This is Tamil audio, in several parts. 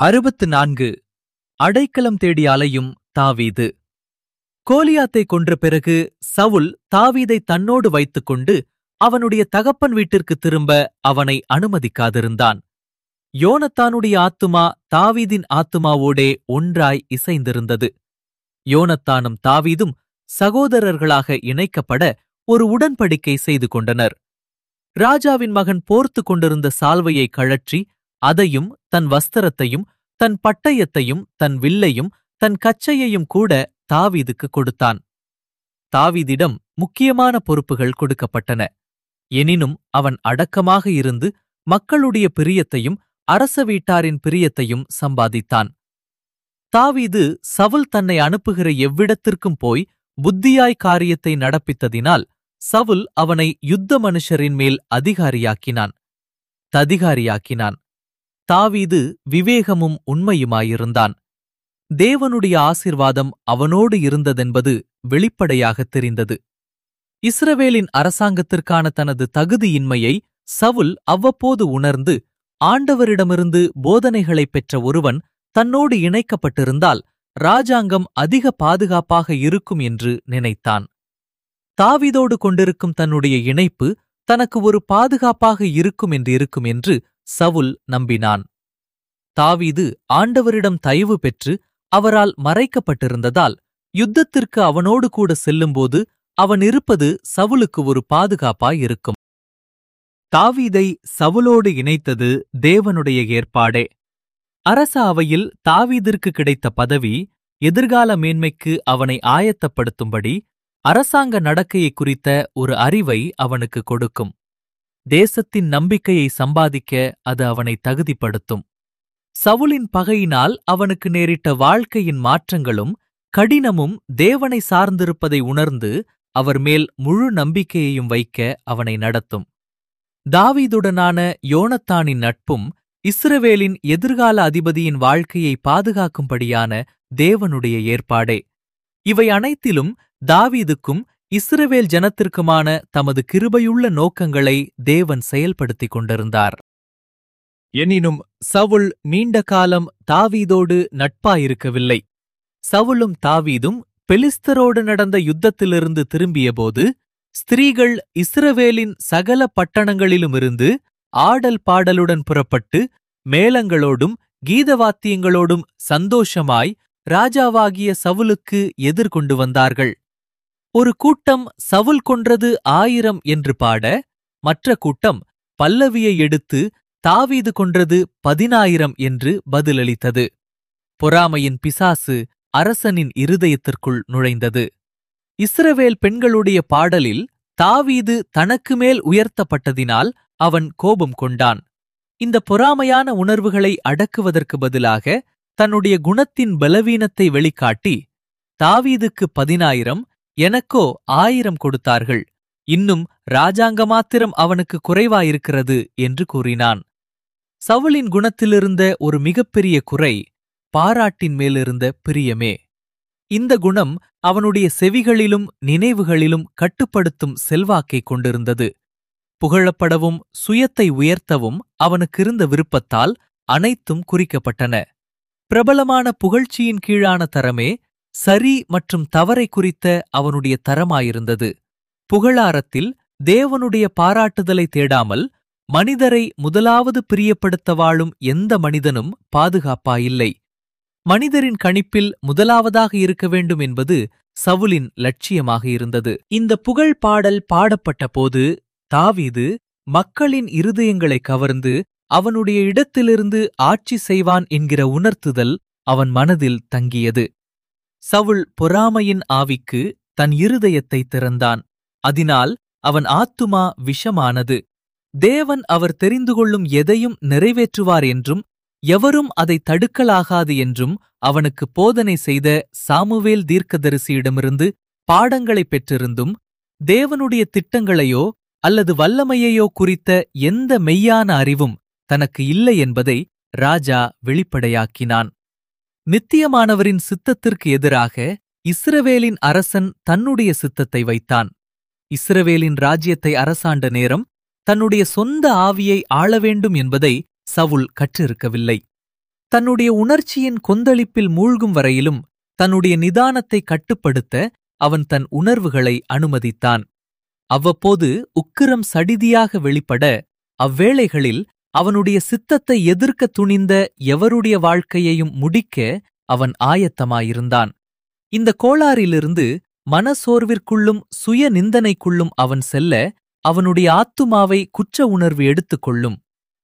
அறுபத்து நான்கு அடைக்கலம் தேடி அலையும் தாவீது கோலியாத்தை கொன்ற பிறகு சவுல் தாவீதை தன்னோடு வைத்துக்கொண்டு அவனுடைய தகப்பன் வீட்டிற்கு திரும்ப அவனை அனுமதிக்காதிருந்தான் யோனத்தானுடைய ஆத்துமா தாவீதின் ஆத்துமாவோடே ஒன்றாய் இசைந்திருந்தது யோனத்தானும் தாவீதும் சகோதரர்களாக இணைக்கப்பட ஒரு உடன்படிக்கை செய்து கொண்டனர் ராஜாவின் மகன் போர்த்து கொண்டிருந்த சால்வையை கழற்றி அதையும் தன் வஸ்திரத்தையும் தன் பட்டயத்தையும் தன் வில்லையும் தன் கச்சையையும் கூட தாவீதுக்கு கொடுத்தான் தாவீதிடம் முக்கியமான பொறுப்புகள் கொடுக்கப்பட்டன எனினும் அவன் அடக்கமாக இருந்து மக்களுடைய பிரியத்தையும் அரச வீட்டாரின் பிரியத்தையும் சம்பாதித்தான் தாவீது சவுல் தன்னை அனுப்புகிற எவ்விடத்திற்கும் போய் புத்தியாய் காரியத்தை நடப்பித்ததினால் சவுல் அவனை யுத்த மனுஷரின் மேல் அதிகாரியாக்கினான் ததிகாரியாக்கினான் தாவீது விவேகமும் உண்மையுமாயிருந்தான் தேவனுடைய ஆசிர்வாதம் அவனோடு இருந்ததென்பது வெளிப்படையாகத் தெரிந்தது இஸ்ரவேலின் அரசாங்கத்திற்கான தனது தகுதியின்மையை சவுல் அவ்வப்போது உணர்ந்து ஆண்டவரிடமிருந்து போதனைகளைப் பெற்ற ஒருவன் தன்னோடு இணைக்கப்பட்டிருந்தால் ராஜாங்கம் அதிக பாதுகாப்பாக இருக்கும் என்று நினைத்தான் தாவீதோடு கொண்டிருக்கும் தன்னுடைய இணைப்பு தனக்கு ஒரு பாதுகாப்பாக இருக்கும் என்று இருக்கும் என்று சவுல் நம்பினான் தாவீது ஆண்டவரிடம் தயவு பெற்று அவரால் மறைக்கப்பட்டிருந்ததால் யுத்தத்திற்கு அவனோடு கூட செல்லும்போது அவன் இருப்பது சவுலுக்கு ஒரு பாதுகாப்பாயிருக்கும் தாவீதை சவுலோடு இணைத்தது தேவனுடைய ஏற்பாடே அரச அவையில் தாவீதிற்கு கிடைத்த பதவி எதிர்கால மேன்மைக்கு அவனை ஆயத்தப்படுத்தும்படி அரசாங்க நடக்கையை குறித்த ஒரு அறிவை அவனுக்கு கொடுக்கும் தேசத்தின் நம்பிக்கையை சம்பாதிக்க அது அவனை தகுதிப்படுத்தும் சவுலின் பகையினால் அவனுக்கு நேரிட்ட வாழ்க்கையின் மாற்றங்களும் கடினமும் தேவனை சார்ந்திருப்பதை உணர்ந்து அவர் மேல் முழு நம்பிக்கையையும் வைக்க அவனை நடத்தும் தாவீதுடனான யோனத்தானின் நட்பும் இஸ்ரவேலின் எதிர்கால அதிபதியின் வாழ்க்கையை பாதுகாக்கும்படியான தேவனுடைய ஏற்பாடே இவை அனைத்திலும் தாவீதுக்கும் இஸ்ரவேல் ஜனத்திற்குமான தமது கிருபையுள்ள நோக்கங்களை தேவன் செயல்படுத்திக் கொண்டிருந்தார் எனினும் சவுல் நீண்ட காலம் தாவீதோடு நட்பாயிருக்கவில்லை சவுலும் தாவீதும் பெலிஸ்தரோடு நடந்த யுத்தத்திலிருந்து திரும்பியபோது ஸ்திரீகள் இஸ்ரவேலின் சகல பட்டணங்களிலுமிருந்து ஆடல் பாடலுடன் புறப்பட்டு மேளங்களோடும் கீதவாத்தியங்களோடும் சந்தோஷமாய் ராஜாவாகிய சவுலுக்கு எதிர்கொண்டு வந்தார்கள் ஒரு கூட்டம் சவுல் கொன்றது ஆயிரம் என்று பாட மற்ற கூட்டம் பல்லவியை எடுத்து தாவீது கொன்றது பதினாயிரம் என்று பதிலளித்தது பொறாமையின் பிசாசு அரசனின் இருதயத்திற்குள் நுழைந்தது இஸ்ரவேல் பெண்களுடைய பாடலில் தாவீது தனக்கு மேல் உயர்த்தப்பட்டதினால் அவன் கோபம் கொண்டான் இந்த பொறாமையான உணர்வுகளை அடக்குவதற்கு பதிலாக தன்னுடைய குணத்தின் பலவீனத்தை வெளிக்காட்டி தாவீதுக்கு பதினாயிரம் எனக்கோ ஆயிரம் கொடுத்தார்கள் இன்னும் ராஜாங்க மாத்திரம் அவனுக்கு குறைவாயிருக்கிறது என்று கூறினான் சவுலின் குணத்திலிருந்த ஒரு மிகப்பெரிய குறை பாராட்டின் மேலிருந்த பிரியமே இந்த குணம் அவனுடைய செவிகளிலும் நினைவுகளிலும் கட்டுப்படுத்தும் செல்வாக்கை கொண்டிருந்தது புகழப்படவும் சுயத்தை உயர்த்தவும் அவனுக்கிருந்த விருப்பத்தால் அனைத்தும் குறிக்கப்பட்டன பிரபலமான புகழ்ச்சியின் கீழான தரமே சரி மற்றும் தவறை குறித்த அவனுடைய தரமாயிருந்தது புகழாரத்தில் தேவனுடைய பாராட்டுதலை தேடாமல் மனிதரை முதலாவது பிரியப்படுத்த வாழும் எந்த மனிதனும் பாதுகாப்பாயில்லை மனிதரின் கணிப்பில் முதலாவதாக இருக்க வேண்டும் என்பது சவுலின் லட்சியமாக இருந்தது இந்த புகழ் பாடல் பாடப்பட்ட போது தாவீது மக்களின் இருதயங்களை கவர்ந்து அவனுடைய இடத்திலிருந்து ஆட்சி செய்வான் என்கிற உணர்த்துதல் அவன் மனதில் தங்கியது சவுல் பொறாமையின் ஆவிக்கு தன் இருதயத்தை திறந்தான் அதனால் அவன் ஆத்துமா விஷமானது தேவன் அவர் தெரிந்து கொள்ளும் எதையும் நிறைவேற்றுவார் என்றும் எவரும் அதை தடுக்கலாகாது என்றும் அவனுக்கு போதனை செய்த சாமுவேல் தீர்க்கதரிசியிடமிருந்து பாடங்களைப் பெற்றிருந்தும் தேவனுடைய திட்டங்களையோ அல்லது வல்லமையையோ குறித்த எந்த மெய்யான அறிவும் தனக்கு இல்லை என்பதை ராஜா வெளிப்படையாக்கினான் நித்தியமானவரின் சித்தத்திற்கு எதிராக இஸ்ரவேலின் அரசன் தன்னுடைய சித்தத்தை வைத்தான் இஸ்ரவேலின் ராஜ்யத்தை அரசாண்ட நேரம் தன்னுடைய சொந்த ஆவியை ஆள வேண்டும் என்பதை சவுல் கற்றிருக்கவில்லை தன்னுடைய உணர்ச்சியின் கொந்தளிப்பில் மூழ்கும் வரையிலும் தன்னுடைய நிதானத்தை கட்டுப்படுத்த அவன் தன் உணர்வுகளை அனுமதித்தான் அவ்வப்போது உக்கிரம் சடிதியாக வெளிப்பட அவ்வேளைகளில் அவனுடைய சித்தத்தை எதிர்க்க துணிந்த எவருடைய வாழ்க்கையையும் முடிக்க அவன் ஆயத்தமாயிருந்தான் இந்த கோளாறிலிருந்து மனசோர்விற்குள்ளும் சுய நிந்தனைக்குள்ளும் அவன் செல்ல அவனுடைய ஆத்துமாவை குற்ற உணர்வு எடுத்துக்கொள்ளும்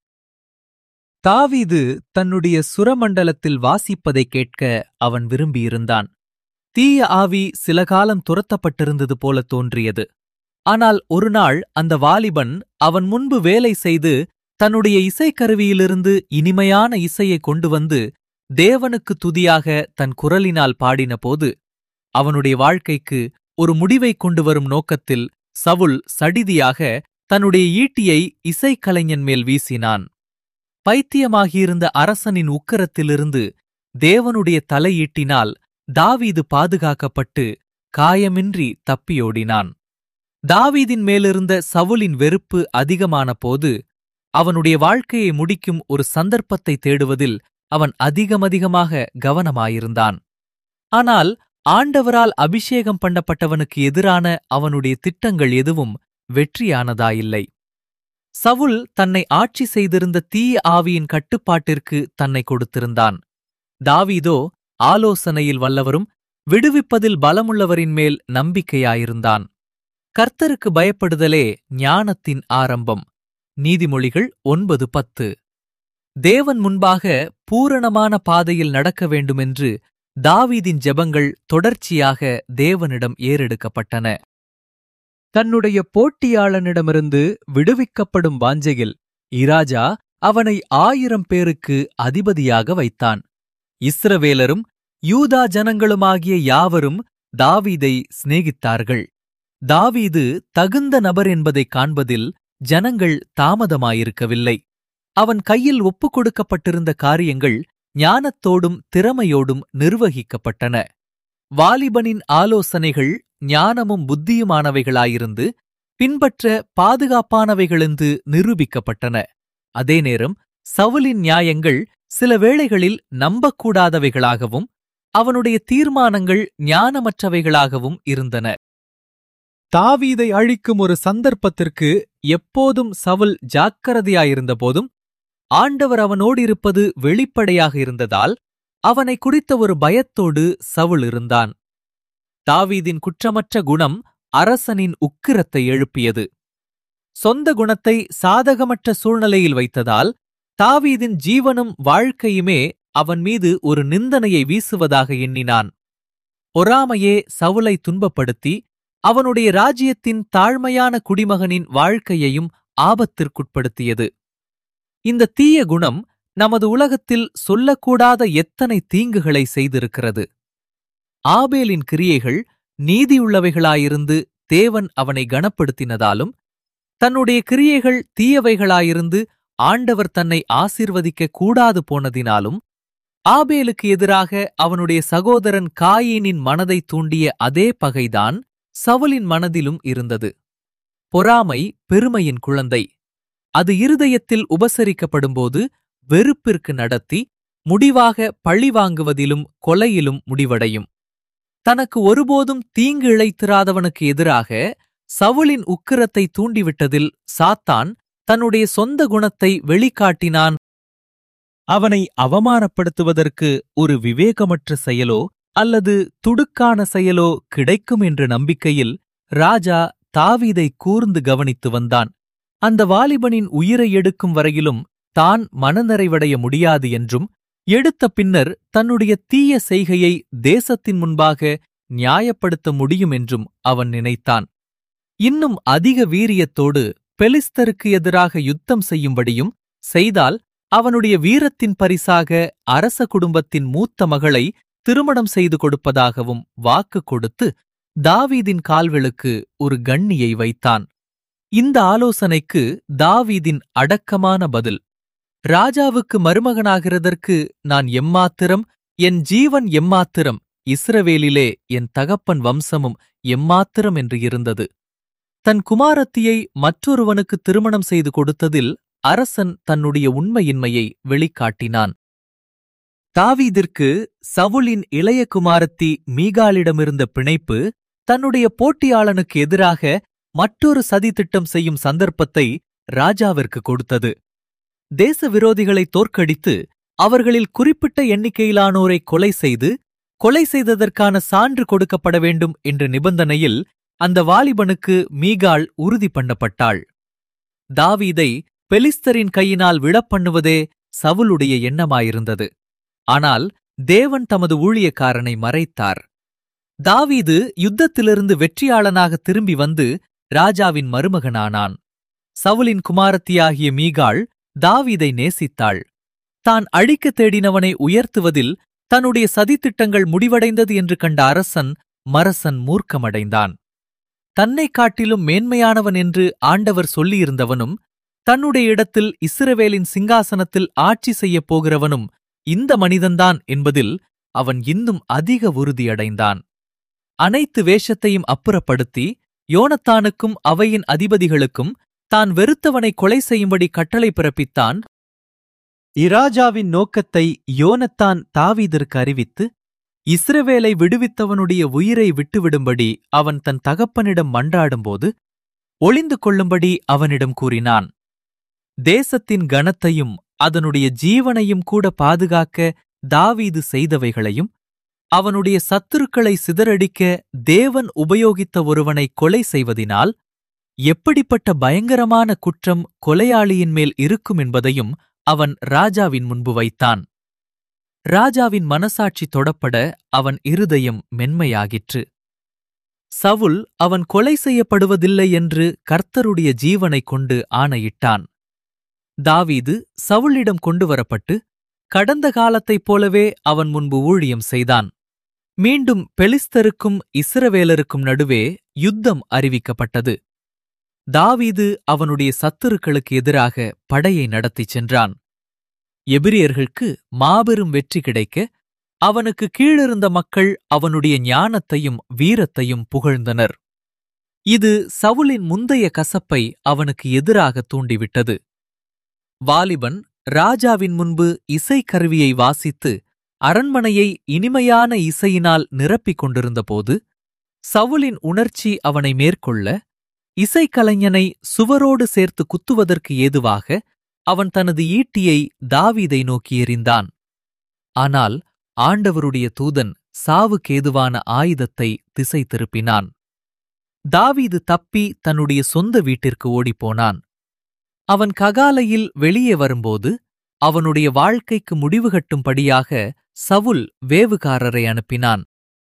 தாவீது தன்னுடைய சுரமண்டலத்தில் வாசிப்பதைக் கேட்க அவன் விரும்பியிருந்தான் தீய ஆவி சில காலம் துரத்தப்பட்டிருந்தது போல தோன்றியது ஆனால் ஒருநாள் அந்த வாலிபன் அவன் முன்பு வேலை செய்து தன்னுடைய இசைக்கருவியிலிருந்து இனிமையான இசையை கொண்டு வந்து தேவனுக்கு துதியாக தன் குரலினால் பாடினபோது அவனுடைய வாழ்க்கைக்கு ஒரு முடிவைக் கொண்டு வரும் நோக்கத்தில் சவுல் சடிதியாக தன்னுடைய ஈட்டியை இசைக்கலைஞன் மேல் வீசினான் பைத்தியமாகியிருந்த அரசனின் உக்கரத்திலிருந்து தேவனுடைய தலையீட்டினால் தாவீது பாதுகாக்கப்பட்டு காயமின்றி தப்பியோடினான் தாவீதின் மேலிருந்த சவுலின் வெறுப்பு அதிகமான போது அவனுடைய வாழ்க்கையை முடிக்கும் ஒரு சந்தர்ப்பத்தை தேடுவதில் அவன் அதிகமதிகமாக கவனமாயிருந்தான் ஆனால் ஆண்டவரால் அபிஷேகம் பண்ணப்பட்டவனுக்கு எதிரான அவனுடைய திட்டங்கள் எதுவும் வெற்றியானதாயில்லை சவுல் தன்னை ஆட்சி செய்திருந்த தீய ஆவியின் கட்டுப்பாட்டிற்கு தன்னை கொடுத்திருந்தான் தாவீதோ ஆலோசனையில் வல்லவரும் விடுவிப்பதில் பலமுள்ளவரின் மேல் நம்பிக்கையாயிருந்தான் கர்த்தருக்கு பயப்படுதலே ஞானத்தின் ஆரம்பம் நீதிமொழிகள் ஒன்பது பத்து தேவன் முன்பாக பூரணமான பாதையில் நடக்க வேண்டுமென்று தாவீதின் ஜெபங்கள் தொடர்ச்சியாக தேவனிடம் ஏறெடுக்கப்பட்டன தன்னுடைய போட்டியாளனிடமிருந்து விடுவிக்கப்படும் வாஞ்சையில் இராஜா அவனை ஆயிரம் பேருக்கு அதிபதியாக வைத்தான் இஸ்ரவேலரும் யூதா ஜனங்களுமாகிய யாவரும் தாவீதை சிநேகித்தார்கள் தாவீது தகுந்த நபர் என்பதைக் காண்பதில் ஜனங்கள் தாமதமாயிருக்கவில்லை அவன் கையில் ஒப்புக் கொடுக்கப்பட்டிருந்த காரியங்கள் ஞானத்தோடும் திறமையோடும் நிர்வகிக்கப்பட்டன வாலிபனின் ஆலோசனைகள் ஞானமும் புத்தியுமானவைகளாயிருந்து பின்பற்ற பாதுகாப்பானவைகளென்று நிரூபிக்கப்பட்டன அதே நேரம் சவுலின் நியாயங்கள் சில வேளைகளில் நம்பக்கூடாதவைகளாகவும் அவனுடைய தீர்மானங்கள் ஞானமற்றவைகளாகவும் இருந்தன தாவீதை அழிக்கும் ஒரு சந்தர்ப்பத்திற்கு எப்போதும் சவுல் ஜாக்கிரதையாயிருந்த போதும் ஆண்டவர் அவனோடு இருப்பது வெளிப்படையாக இருந்ததால் அவனை குறித்த ஒரு பயத்தோடு சவுல் இருந்தான் தாவீதின் குற்றமற்ற குணம் அரசனின் உக்கிரத்தை எழுப்பியது சொந்த குணத்தை சாதகமற்ற சூழ்நிலையில் வைத்ததால் தாவீதின் ஜீவனும் வாழ்க்கையுமே அவன் மீது ஒரு நிந்தனையை வீசுவதாக எண்ணினான் பொறாமையே சவுலை துன்பப்படுத்தி அவனுடைய ராஜ்யத்தின் தாழ்மையான குடிமகனின் வாழ்க்கையையும் ஆபத்திற்குட்படுத்தியது இந்த தீய குணம் நமது உலகத்தில் சொல்லக்கூடாத எத்தனை தீங்குகளை செய்திருக்கிறது ஆபேலின் கிரியைகள் நீதியுள்ளவைகளாயிருந்து தேவன் அவனை கனப்படுத்தினதாலும் தன்னுடைய கிரியைகள் தீயவைகளாயிருந்து ஆண்டவர் தன்னை ஆசீர்வதிக்க கூடாது போனதினாலும் ஆபேலுக்கு எதிராக அவனுடைய சகோதரன் காயீனின் மனதை தூண்டிய அதே பகைதான் சவுலின் மனதிலும் இருந்தது பொறாமை பெருமையின் குழந்தை அது இருதயத்தில் உபசரிக்கப்படும்போது வெறுப்பிற்கு நடத்தி முடிவாக பழி வாங்குவதிலும் கொலையிலும் முடிவடையும் தனக்கு ஒருபோதும் தீங்கு இழைத்திராதவனுக்கு எதிராக சவுலின் உக்கிரத்தை தூண்டிவிட்டதில் சாத்தான் தன்னுடைய சொந்த குணத்தை வெளிக்காட்டினான் அவனை அவமானப்படுத்துவதற்கு ஒரு விவேகமற்ற செயலோ அல்லது துடுக்கான செயலோ கிடைக்கும் என்ற நம்பிக்கையில் ராஜா தாவீதை கூர்ந்து கவனித்து வந்தான் அந்த வாலிபனின் உயிரை எடுக்கும் வரையிலும் தான் மனநிறைவடைய முடியாது என்றும் எடுத்த பின்னர் தன்னுடைய தீய செய்கையை தேசத்தின் முன்பாக நியாயப்படுத்த முடியும் என்றும் அவன் நினைத்தான் இன்னும் அதிக வீரியத்தோடு பெலிஸ்தருக்கு எதிராக யுத்தம் செய்யும்படியும் செய்தால் அவனுடைய வீரத்தின் பரிசாக அரச குடும்பத்தின் மூத்த மகளை திருமணம் செய்து கொடுப்பதாகவும் வாக்கு கொடுத்து தாவீதின் கால்களுக்கு ஒரு கண்ணியை வைத்தான் இந்த ஆலோசனைக்கு தாவீதின் அடக்கமான பதில் ராஜாவுக்கு மருமகனாகிறதற்கு நான் எம்மாத்திரம் என் ஜீவன் எம்மாத்திரம் இஸ்ரவேலிலே என் தகப்பன் வம்சமும் எம்மாத்திரம் என்று இருந்தது தன் குமாரத்தியை மற்றொருவனுக்கு திருமணம் செய்து கொடுத்ததில் அரசன் தன்னுடைய உண்மையின்மையை வெளிக்காட்டினான் தாவீதிற்கு சவுலின் இளைய குமாரத்தி மீகாலிடமிருந்த பிணைப்பு தன்னுடைய போட்டியாளனுக்கு எதிராக மற்றொரு சதி திட்டம் செய்யும் சந்தர்ப்பத்தை ராஜாவிற்கு கொடுத்தது தேச விரோதிகளை தோற்கடித்து அவர்களில் குறிப்பிட்ட எண்ணிக்கையிலானோரை கொலை செய்து கொலை செய்ததற்கான சான்று கொடுக்கப்பட வேண்டும் என்ற நிபந்தனையில் அந்த வாலிபனுக்கு மீகாள் உறுதி பண்ணப்பட்டாள் தாவீதை பெலிஸ்தரின் கையினால் விழப்பண்ணுவதே சவுலுடைய எண்ணமாயிருந்தது ஆனால் தேவன் தமது ஊழியக்காரனை மறைத்தார் தாவீது யுத்தத்திலிருந்து வெற்றியாளனாக திரும்பி வந்து ராஜாவின் மருமகனானான் சவுலின் குமாரத்தியாகிய மீகாள் தாவீதை நேசித்தாள் தான் அழிக்கத் தேடினவனை உயர்த்துவதில் தன்னுடைய சதித்திட்டங்கள் முடிவடைந்தது என்று கண்ட அரசன் மரசன் மூர்க்கமடைந்தான் தன்னைக் காட்டிலும் மேன்மையானவன் என்று ஆண்டவர் சொல்லியிருந்தவனும் தன்னுடைய இடத்தில் இஸ்ரவேலின் சிங்காசனத்தில் ஆட்சி செய்யப் போகிறவனும் இந்த மனிதன்தான் என்பதில் அவன் இன்னும் அதிக உறுதியடைந்தான் அனைத்து வேஷத்தையும் அப்புறப்படுத்தி யோனத்தானுக்கும் அவையின் அதிபதிகளுக்கும் தான் வெறுத்தவனை கொலை செய்யும்படி கட்டளை பிறப்பித்தான் இராஜாவின் நோக்கத்தை யோனத்தான் தாவீதிற்கு அறிவித்து இஸ்ரவேலை விடுவித்தவனுடைய உயிரை விட்டுவிடும்படி அவன் தன் தகப்பனிடம் மன்றாடும்போது ஒளிந்து கொள்ளும்படி அவனிடம் கூறினான் தேசத்தின் கனத்தையும் அதனுடைய ஜீவனையும் கூட பாதுகாக்க தாவீது செய்தவைகளையும் அவனுடைய சத்துருக்களை சிதறடிக்க தேவன் உபயோகித்த ஒருவனை கொலை செய்வதினால் எப்படிப்பட்ட பயங்கரமான குற்றம் கொலையாளியின் மேல் இருக்கும் என்பதையும் அவன் ராஜாவின் முன்பு வைத்தான் ராஜாவின் மனசாட்சி தொடப்பட அவன் இருதயம் மென்மையாகிற்று சவுல் அவன் கொலை செய்யப்படுவதில்லை என்று கர்த்தருடைய ஜீவனைக் கொண்டு ஆணையிட்டான் தாவீது சவுலிடம் கொண்டு வரப்பட்டு கடந்த காலத்தைப் போலவே அவன் முன்பு ஊழியம் செய்தான் மீண்டும் பெலிஸ்தருக்கும் இஸ்ரவேலருக்கும் நடுவே யுத்தம் அறிவிக்கப்பட்டது தாவீது அவனுடைய சத்துருக்களுக்கு எதிராக படையை நடத்திச் சென்றான் எபிரியர்களுக்கு மாபெரும் வெற்றி கிடைக்க அவனுக்கு கீழிருந்த மக்கள் அவனுடைய ஞானத்தையும் வீரத்தையும் புகழ்ந்தனர் இது சவுலின் முந்தைய கசப்பை அவனுக்கு எதிராக தூண்டிவிட்டது வாலிபன் ராஜாவின் முன்பு இசைக்கருவியை வாசித்து அரண்மனையை இனிமையான இசையினால் நிரப்பிக் கொண்டிருந்தபோது சவுலின் உணர்ச்சி அவனை மேற்கொள்ள இசைக்கலைஞனை சுவரோடு சேர்த்து குத்துவதற்கு ஏதுவாக அவன் தனது ஈட்டியை தாவீதை நோக்கி எறிந்தான் ஆனால் ஆண்டவருடைய தூதன் சாவுக்கேதுவான ஆயுதத்தை திசை திருப்பினான் தாவீது தப்பி தன்னுடைய சொந்த வீட்டிற்கு ஓடிப்போனான் அவன் ககாலையில் வெளியே வரும்போது அவனுடைய வாழ்க்கைக்கு முடிவு கட்டும்படியாக சவுல் வேவுகாரரை அனுப்பினான்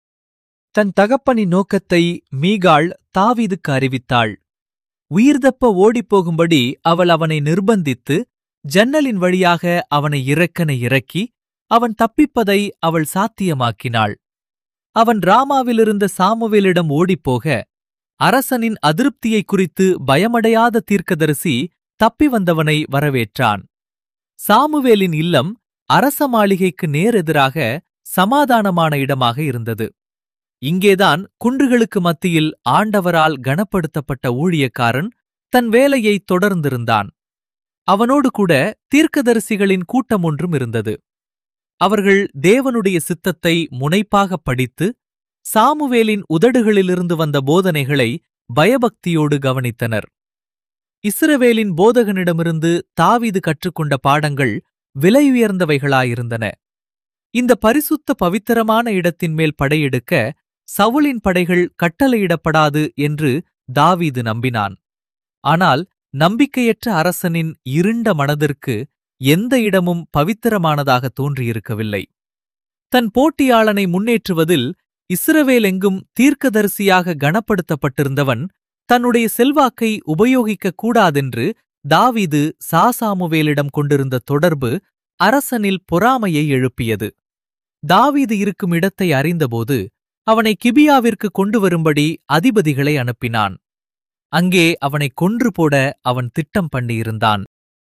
தன் தகப்பனின் நோக்கத்தை மீகாள் தாவீதுக்கு அறிவித்தாள் உயிர்தப்ப ஓடிப்போகும்படி அவள் அவனை நிர்பந்தித்து ஜன்னலின் வழியாக அவனை இறக்கன இறக்கி அவன் தப்பிப்பதை அவள் சாத்தியமாக்கினாள் அவன் ராமாவிலிருந்த சாமுவேலிடம் ஓடிப்போக அரசனின் அதிருப்தியை குறித்து பயமடையாத தீர்க்கதரிசி தப்பி வந்தவனை வரவேற்றான் சாமுவேலின் இல்லம் அரச மாளிகைக்கு நேரெதிராக சமாதானமான இடமாக இருந்தது இங்கேதான் குன்றுகளுக்கு மத்தியில் ஆண்டவரால் கனப்படுத்தப்பட்ட ஊழியக்காரன் தன் வேலையை தொடர்ந்திருந்தான் அவனோடு கூட தீர்க்கதரிசிகளின் கூட்டம் ஒன்றும் இருந்தது அவர்கள் தேவனுடைய சித்தத்தை முனைப்பாகப் படித்து சாமுவேலின் உதடுகளிலிருந்து வந்த போதனைகளை பயபக்தியோடு கவனித்தனர் இஸ்ரவேலின் போதகனிடமிருந்து தாவீது கற்றுக்கொண்ட பாடங்கள் விலையுயர்ந்தவைகளாயிருந்தன இந்த பரிசுத்த பவித்திரமான இடத்தின் மேல் படையெடுக்க சவுலின் படைகள் கட்டளையிடப்படாது என்று தாவீது நம்பினான் ஆனால் நம்பிக்கையற்ற அரசனின் இருண்ட மனதிற்கு எந்த இடமும் பவித்திரமானதாக தோன்றியிருக்கவில்லை தன் போட்டியாளனை முன்னேற்றுவதில் இஸ்ரவேலெங்கும் தீர்க்கதரிசியாக கனப்படுத்தப்பட்டிருந்தவன் தன்னுடைய செல்வாக்கை உபயோகிக்கக் கூடாதென்று தாவீது சாசாமுவேலிடம் கொண்டிருந்த தொடர்பு அரசனில் பொறாமையை எழுப்பியது தாவீது இருக்கும் இடத்தை அறிந்தபோது அவனை கிபியாவிற்கு கொண்டு வரும்படி அதிபதிகளை அனுப்பினான் அங்கே அவனை கொன்று போட அவன் திட்டம் பண்ணியிருந்தான்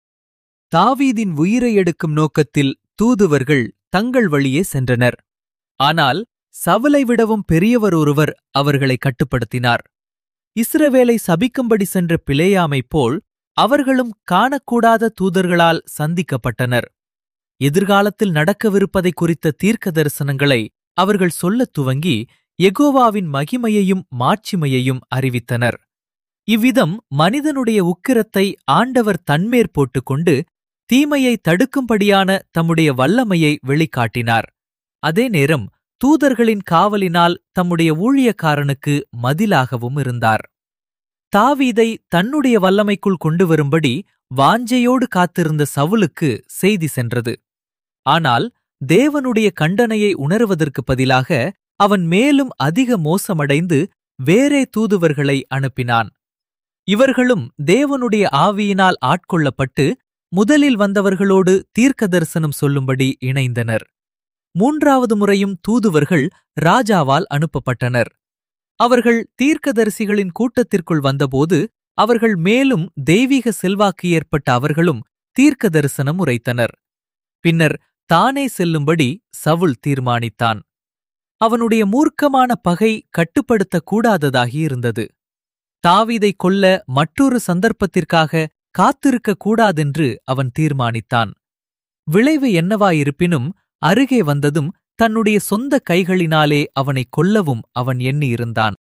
தாவீதின் உயிரை எடுக்கும் நோக்கத்தில் தூதுவர்கள் தங்கள் வழியே சென்றனர் ஆனால் சவலை விடவும் பெரியவர் ஒருவர் அவர்களை கட்டுப்படுத்தினார் இஸ்ரவேலை சபிக்கும்படி சென்ற பிளேயாமைப் போல் அவர்களும் காணக்கூடாத தூதர்களால் சந்திக்கப்பட்டனர் எதிர்காலத்தில் நடக்கவிருப்பதை குறித்த தீர்க்க தரிசனங்களை அவர்கள் சொல்லத் துவங்கி எகோவாவின் மகிமையையும் மாட்சிமையையும் அறிவித்தனர் இவ்விதம் மனிதனுடைய உக்கிரத்தை ஆண்டவர் தன்மேற் போட்டுக்கொண்டு தீமையை தடுக்கும்படியான தம்முடைய வல்லமையை வெளிக்காட்டினார் அதே நேரம் தூதர்களின் காவலினால் தம்முடைய ஊழியக்காரனுக்கு மதிலாகவும் இருந்தார் தாவீதை தன்னுடைய வல்லமைக்குள் கொண்டு வரும்படி வாஞ்சையோடு காத்திருந்த சவுலுக்கு செய்தி சென்றது ஆனால் தேவனுடைய கண்டனையை உணருவதற்கு பதிலாக அவன் மேலும் அதிக மோசமடைந்து வேறே தூதுவர்களை அனுப்பினான் இவர்களும் தேவனுடைய ஆவியினால் ஆட்கொள்ளப்பட்டு முதலில் வந்தவர்களோடு தீர்க்க தரிசனம் சொல்லும்படி இணைந்தனர் மூன்றாவது முறையும் தூதுவர்கள் ராஜாவால் அனுப்பப்பட்டனர் அவர்கள் தீர்க்கதரிசிகளின் கூட்டத்திற்குள் வந்தபோது அவர்கள் மேலும் தெய்வீக செல்வாக்கு ஏற்பட்ட அவர்களும் தீர்க்க தரிசனம் உரைத்தனர் பின்னர் தானே செல்லும்படி சவுல் தீர்மானித்தான் அவனுடைய மூர்க்கமான பகை கட்டுப்படுத்தக் கூடாததாகி இருந்தது தாவீதை கொல்ல மற்றொரு சந்தர்ப்பத்திற்காக காத்திருக்கக் கூடாதென்று அவன் தீர்மானித்தான் விளைவு என்னவாயிருப்பினும் அருகே வந்ததும் தன்னுடைய சொந்த கைகளினாலே அவனைக் கொல்லவும் அவன் எண்ணியிருந்தான்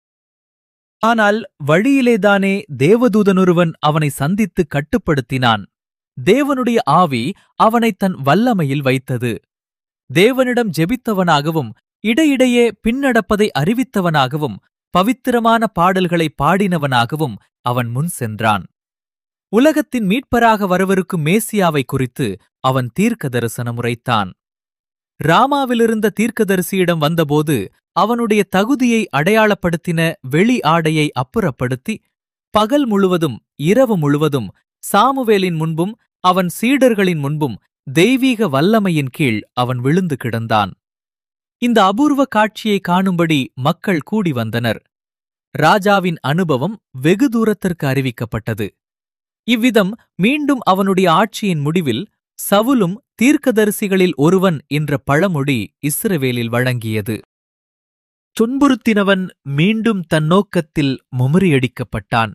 ஆனால் வழியிலேதானே தேவதூதனொருவன் அவனை சந்தித்து கட்டுப்படுத்தினான் தேவனுடைய ஆவி அவனை தன் வல்லமையில் வைத்தது தேவனிடம் ஜெபித்தவனாகவும் இடையிடையே பின்னடப்பதை அறிவித்தவனாகவும் பவித்திரமான பாடல்களை பாடினவனாகவும் அவன் முன் சென்றான் உலகத்தின் மீட்பராக வரவிருக்கும் மேசியாவை குறித்து அவன் தீர்க்க தரிசனம் உரைத்தான் ராமாவிலிருந்த தீர்க்கதரிசியிடம் வந்தபோது அவனுடைய தகுதியை அடையாளப்படுத்தின வெளி ஆடையை அப்புறப்படுத்தி பகல் முழுவதும் இரவு முழுவதும் சாமுவேலின் முன்பும் அவன் சீடர்களின் முன்பும் தெய்வீக வல்லமையின் கீழ் அவன் விழுந்து கிடந்தான் இந்த அபூர்வ காட்சியை காணும்படி மக்கள் கூடி வந்தனர் ராஜாவின் அனுபவம் வெகு தூரத்திற்கு அறிவிக்கப்பட்டது இவ்விதம் மீண்டும் அவனுடைய ஆட்சியின் முடிவில் சவுலும் தீர்க்கதரிசிகளில் ஒருவன் என்ற பழமொழி இஸ்ரவேலில் வழங்கியது துன்புறுத்தினவன் மீண்டும் தன் நோக்கத்தில் முமுறியடிக்கப்பட்டான்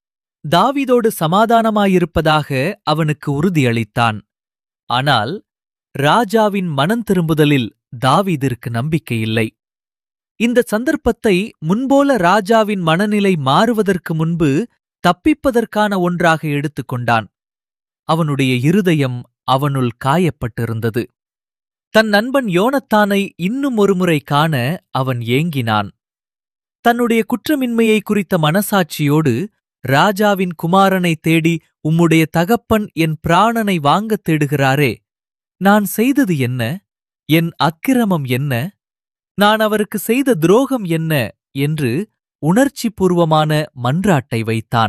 தாவீதோடு சமாதானமாயிருப்பதாக அவனுக்கு உறுதியளித்தான் ஆனால் ராஜாவின் மனம் திரும்புதலில் தாவீதிற்கு நம்பிக்கையில்லை இந்த சந்தர்ப்பத்தை முன்போல ராஜாவின் மனநிலை மாறுவதற்கு முன்பு தப்பிப்பதற்கான ஒன்றாக எடுத்துக்கொண்டான் அவனுடைய இருதயம் அவனுள் காயப்பட்டிருந்தது தன் நண்பன் யோனத்தானை இன்னும் ஒருமுறை காண அவன் ஏங்கினான் தன்னுடைய குற்றமின்மையை குறித்த மனசாட்சியோடு ராஜாவின் குமாரனை தேடி உம்முடைய தகப்பன் என் பிராணனை வாங்கத் தேடுகிறாரே நான் செய்தது என்ன என் அக்கிரமம் என்ன நான் அவருக்கு செய்த துரோகம் என்ன என்று உணர்ச்சிபூர்வமான மன்றாட்டை வைத்தான்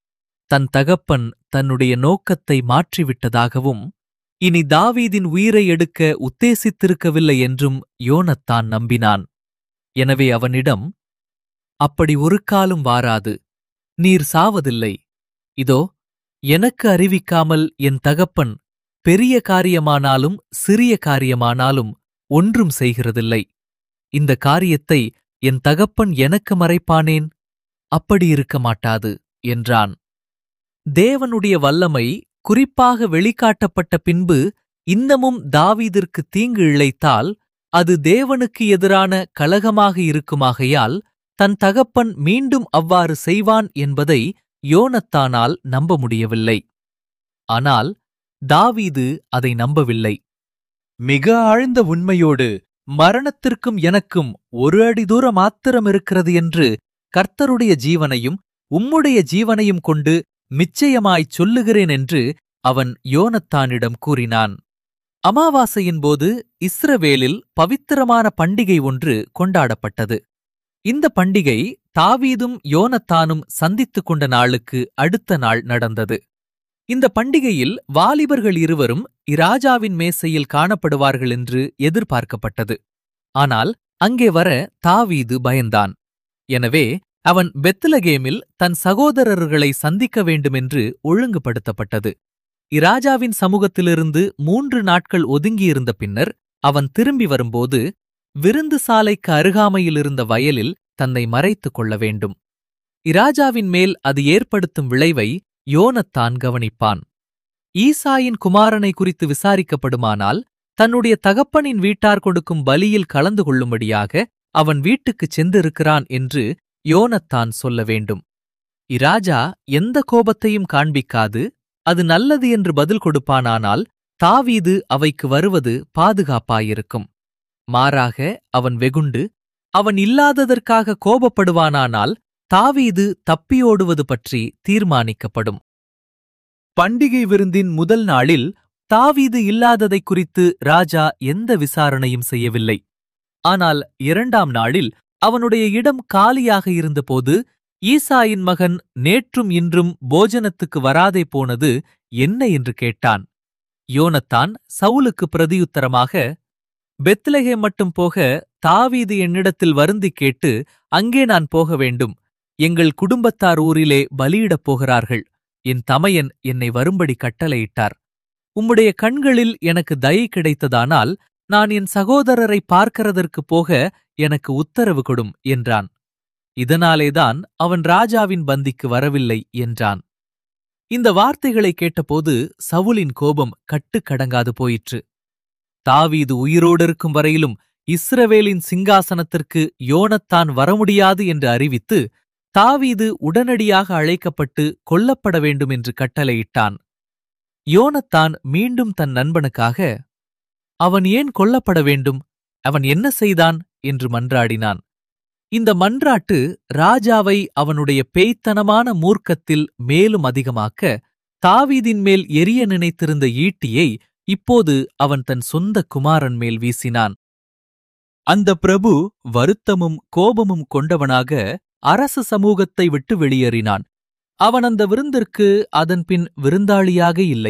தன் தகப்பன் தன்னுடைய நோக்கத்தை மாற்றிவிட்டதாகவும் இனி தாவீதின் உயிரை எடுக்க உத்தேசித்திருக்கவில்லை என்றும் யோனத்தான் நம்பினான் எனவே அவனிடம் அப்படி ஒரு காலும் வாராது நீர் சாவதில்லை இதோ எனக்கு அறிவிக்காமல் என் தகப்பன் பெரிய காரியமானாலும் சிறிய காரியமானாலும் ஒன்றும் செய்கிறதில்லை இந்த காரியத்தை என் தகப்பன் எனக்கு மறைப்பானேன் அப்படி இருக்க மாட்டாது என்றான் தேவனுடைய வல்லமை குறிப்பாக வெளிக்காட்டப்பட்ட பின்பு இன்னமும் தாவீதிற்கு தீங்கு இழைத்தால் அது தேவனுக்கு எதிரான கலகமாக இருக்குமாகையால் தன் தகப்பன் மீண்டும் அவ்வாறு செய்வான் என்பதை யோனத்தானால் நம்ப முடியவில்லை ஆனால் தாவீது அதை நம்பவில்லை மிக ஆழ்ந்த உண்மையோடு மரணத்திற்கும் எனக்கும் ஒரு அடி தூரம் மாத்திரம் இருக்கிறது என்று கர்த்தருடைய ஜீவனையும் உம்முடைய ஜீவனையும் கொண்டு நிச்சயமாய்ச் சொல்லுகிறேன் என்று அவன் யோனத்தானிடம் கூறினான் அமாவாசையின் போது இஸ்ரவேலில் பவித்திரமான பண்டிகை ஒன்று கொண்டாடப்பட்டது இந்த பண்டிகை தாவீதும் யோனத்தானும் சந்தித்துக் கொண்ட நாளுக்கு அடுத்த நாள் நடந்தது இந்த பண்டிகையில் வாலிபர்கள் இருவரும் இராஜாவின் மேசையில் காணப்படுவார்கள் என்று எதிர்பார்க்கப்பட்டது ஆனால் அங்கே வர தாவீது பயந்தான் எனவே அவன் பெத்லகேமில் தன் சகோதரர்களை சந்திக்க வேண்டுமென்று ஒழுங்குபடுத்தப்பட்டது இராஜாவின் சமூகத்திலிருந்து மூன்று நாட்கள் ஒதுங்கியிருந்த பின்னர் அவன் திரும்பி வரும்போது விருந்து சாலைக்கு அருகாமையில் இருந்த வயலில் தன்னை மறைத்துக் கொள்ள வேண்டும் இராஜாவின் மேல் அது ஏற்படுத்தும் விளைவை யோனத்தான் கவனிப்பான் ஈசாயின் குமாரனை குறித்து விசாரிக்கப்படுமானால் தன்னுடைய தகப்பனின் வீட்டார் கொடுக்கும் பலியில் கலந்து கொள்ளும்படியாக அவன் வீட்டுக்குச் சென்றிருக்கிறான் என்று யோனத்தான் சொல்ல வேண்டும் இராஜா எந்த கோபத்தையும் காண்பிக்காது அது நல்லது என்று பதில் கொடுப்பானானால் தாவீது அவைக்கு வருவது பாதுகாப்பாயிருக்கும் மாறாக அவன் வெகுண்டு அவன் இல்லாததற்காக கோபப்படுவானானால் தாவீது தப்பியோடுவது பற்றி தீர்மானிக்கப்படும் பண்டிகை விருந்தின் முதல் நாளில் தாவீது இல்லாததை குறித்து ராஜா எந்த விசாரணையும் செய்யவில்லை ஆனால் இரண்டாம் நாளில் அவனுடைய இடம் காலியாக இருந்தபோது ஈசாயின் மகன் நேற்றும் இன்றும் போஜனத்துக்கு வராதே போனது என்ன என்று கேட்டான் யோனத்தான் சவுலுக்கு பிரதியுத்தரமாக பெத்லகே மட்டும் போக தாவீது என்னிடத்தில் வருந்திக் கேட்டு அங்கே நான் போக வேண்டும் எங்கள் குடும்பத்தார் ஊரிலே பலியிடப் போகிறார்கள் என் தமையன் என்னை வரும்படி கட்டளையிட்டார் உம்முடைய கண்களில் எனக்கு தயை கிடைத்ததானால் நான் என் சகோதரரை பார்க்கிறதற்குப் போக எனக்கு உத்தரவு கொடும் என்றான் இதனாலேதான் அவன் ராஜாவின் பந்திக்கு வரவில்லை என்றான் இந்த வார்த்தைகளை கேட்டபோது சவுலின் கோபம் கட்டுக்கடங்காது போயிற்று தாவீது உயிரோடு இருக்கும் வரையிலும் இஸ்ரவேலின் சிங்காசனத்திற்கு யோனத்தான் வர முடியாது என்று அறிவித்து தாவீது உடனடியாக அழைக்கப்பட்டு கொல்லப்பட வேண்டும் என்று கட்டளையிட்டான் யோனத்தான் மீண்டும் தன் நண்பனுக்காக அவன் ஏன் கொல்லப்பட வேண்டும் அவன் என்ன செய்தான் என்று மன்றாடினான் இந்த மன்றாட்டு ராஜாவை அவனுடைய பேய்த்தனமான மூர்க்கத்தில் மேலும் அதிகமாக்க தாவீதின் மேல் எரிய நினைத்திருந்த ஈட்டியை இப்போது அவன் தன் சொந்த குமாரன் மேல் வீசினான் அந்த பிரபு வருத்தமும் கோபமும் கொண்டவனாக அரச சமூகத்தை விட்டு வெளியேறினான் அவன் அந்த விருந்திற்கு அதன்பின் விருந்தாளியாக இல்லை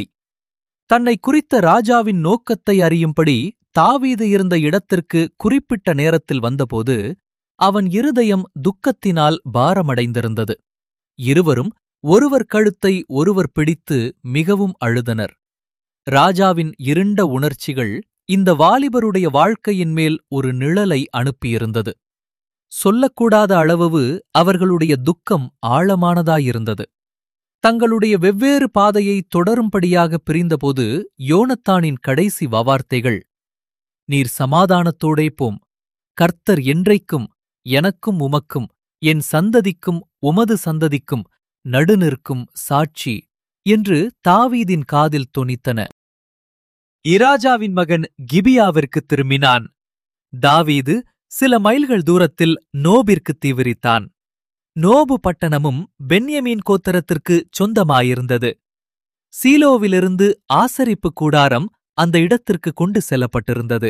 தன்னை குறித்த ராஜாவின் நோக்கத்தை அறியும்படி தாவீது இருந்த இடத்திற்கு குறிப்பிட்ட நேரத்தில் வந்தபோது அவன் இருதயம் துக்கத்தினால் பாரமடைந்திருந்தது இருவரும் ஒருவர் கழுத்தை ஒருவர் பிடித்து மிகவும் அழுதனர் ராஜாவின் இருண்ட உணர்ச்சிகள் இந்த வாலிபருடைய வாழ்க்கையின் மேல் ஒரு நிழலை அனுப்பியிருந்தது சொல்லக்கூடாத அளவு அவர்களுடைய துக்கம் ஆழமானதாயிருந்தது தங்களுடைய வெவ்வேறு பாதையை தொடரும்படியாக பிரிந்தபோது யோனத்தானின் கடைசி வாவார்த்தைகள் நீர் சமாதானத்தோடே போம் கர்த்தர் என்றைக்கும் எனக்கும் உமக்கும் என் சந்ததிக்கும் உமது சந்ததிக்கும் நடுநிற்கும் சாட்சி என்று தாவீதின் காதில் தொனித்தன இராஜாவின் மகன் கிபியாவிற்கு திரும்பினான் தாவீது சில மைல்கள் தூரத்தில் நோபிற்கு தீவிரித்தான் நோபு பட்டணமும் பென்யமீன் கோத்தரத்திற்கு சொந்தமாயிருந்தது சீலோவிலிருந்து ஆசரிப்பு கூடாரம் அந்த இடத்திற்கு கொண்டு செல்லப்பட்டிருந்தது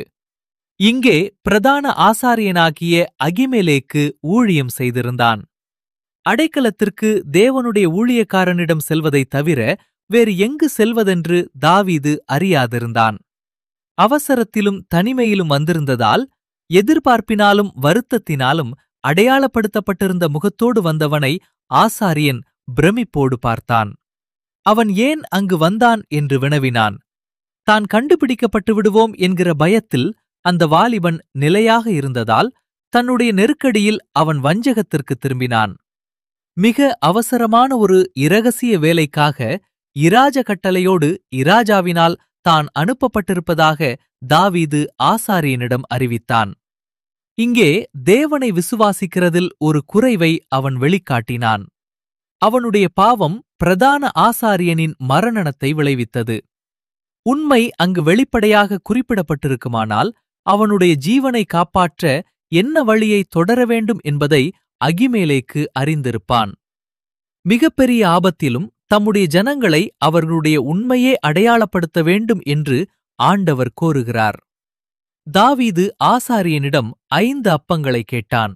இங்கே பிரதான ஆசாரியனாகிய அகிமேலேக்கு ஊழியம் செய்திருந்தான் அடைக்கலத்திற்கு தேவனுடைய ஊழியக்காரனிடம் செல்வதைத் தவிர வேறு எங்கு செல்வதென்று தாவீது அறியாதிருந்தான் அவசரத்திலும் தனிமையிலும் வந்திருந்ததால் எதிர்பார்ப்பினாலும் வருத்தத்தினாலும் அடையாளப்படுத்தப்பட்டிருந்த முகத்தோடு வந்தவனை ஆசாரியன் பிரமிப்போடு பார்த்தான் அவன் ஏன் அங்கு வந்தான் என்று வினவினான் தான் கண்டுபிடிக்கப்பட்டு விடுவோம் என்கிற பயத்தில் அந்த வாலிபன் நிலையாக இருந்ததால் தன்னுடைய நெருக்கடியில் அவன் வஞ்சகத்திற்கு திரும்பினான் மிக அவசரமான ஒரு இரகசிய வேலைக்காக இராஜ கட்டளையோடு இராஜாவினால் தான் அனுப்பப்பட்டிருப்பதாக தாவீது ஆசாரியனிடம் அறிவித்தான் இங்கே தேவனை விசுவாசிக்கிறதில் ஒரு குறைவை அவன் வெளிக்காட்டினான் அவனுடைய பாவம் பிரதான ஆசாரியனின் மரணத்தை விளைவித்தது உண்மை அங்கு வெளிப்படையாக குறிப்பிடப்பட்டிருக்குமானால் அவனுடைய ஜீவனை காப்பாற்ற என்ன வழியை தொடர வேண்டும் என்பதை அகிமேலேக்கு அறிந்திருப்பான் மிகப்பெரிய ஆபத்திலும் தம்முடைய ஜனங்களை அவர்களுடைய உண்மையே அடையாளப்படுத்த வேண்டும் என்று ஆண்டவர் கோருகிறார் தாவீது ஆசாரியனிடம் ஐந்து அப்பங்களை கேட்டான்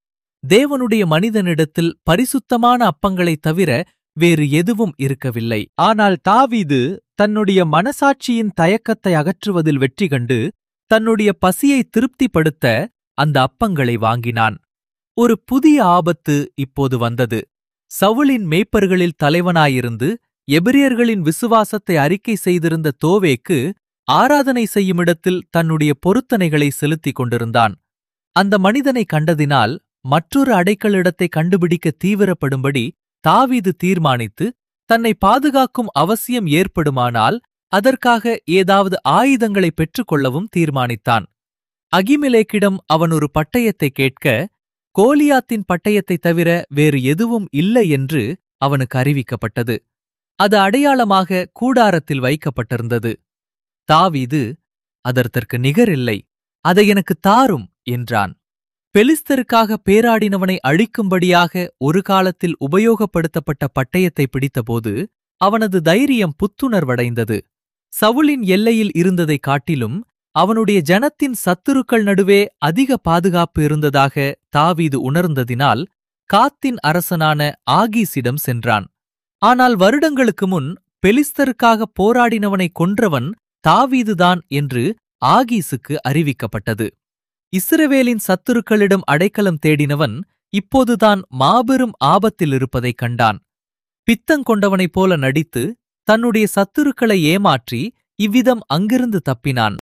தேவனுடைய மனிதனிடத்தில் பரிசுத்தமான அப்பங்களைத் தவிர வேறு எதுவும் இருக்கவில்லை ஆனால் தாவீது தன்னுடைய மனசாட்சியின் தயக்கத்தை அகற்றுவதில் வெற்றி கண்டு தன்னுடைய பசியை திருப்திப்படுத்த அந்த அப்பங்களை வாங்கினான் ஒரு புதிய ஆபத்து இப்போது வந்தது சவுலின் மேய்ப்பர்களில் தலைவனாயிருந்து எபிரியர்களின் விசுவாசத்தை அறிக்கை செய்திருந்த தோவேக்கு ஆராதனை செய்யும் இடத்தில் தன்னுடைய பொருத்தனைகளை செலுத்திக் கொண்டிருந்தான் அந்த மனிதனை கண்டதினால் மற்றொரு அடைக்கலிடத்தை கண்டுபிடிக்க தீவிரப்படும்படி தாவீது தீர்மானித்து தன்னை பாதுகாக்கும் அவசியம் ஏற்படுமானால் அதற்காக ஏதாவது ஆயுதங்களை பெற்றுக்கொள்ளவும் தீர்மானித்தான் அகிமெலேக்கிடம் அவன் ஒரு பட்டயத்தை கேட்க கோலியாத்தின் பட்டயத்தைத் தவிர வேறு எதுவும் இல்லை என்று அவனுக்கு அறிவிக்கப்பட்டது அது அடையாளமாக கூடாரத்தில் வைக்கப்பட்டிருந்தது தாவீது அதற்கு நிகரில்லை அதை எனக்கு தாரும் என்றான் பெலிஸ்தருக்காக பேராடினவனை அழிக்கும்படியாக ஒரு காலத்தில் உபயோகப்படுத்தப்பட்ட பட்டயத்தை பிடித்தபோது அவனது தைரியம் புத்துணர்வடைந்தது சவுலின் எல்லையில் இருந்ததைக் காட்டிலும் அவனுடைய ஜனத்தின் சத்துருக்கள் நடுவே அதிக பாதுகாப்பு இருந்ததாக தாவீது உணர்ந்ததினால் காத்தின் அரசனான ஆகீசிடம் சென்றான் ஆனால் வருடங்களுக்கு முன் பெலிஸ்தருக்காக போராடினவனை கொன்றவன் தாவீதுதான் என்று ஆகீசுக்கு அறிவிக்கப்பட்டது இஸ்ரவேலின் சத்துருக்களிடம் அடைக்கலம் தேடினவன் இப்போதுதான் மாபெரும் ஆபத்தில் இருப்பதைக் கண்டான் பித்தங்கொண்டவனைப் போல நடித்து தன்னுடைய சத்துருக்களை ஏமாற்றி இவ்விதம் அங்கிருந்து தப்பினான்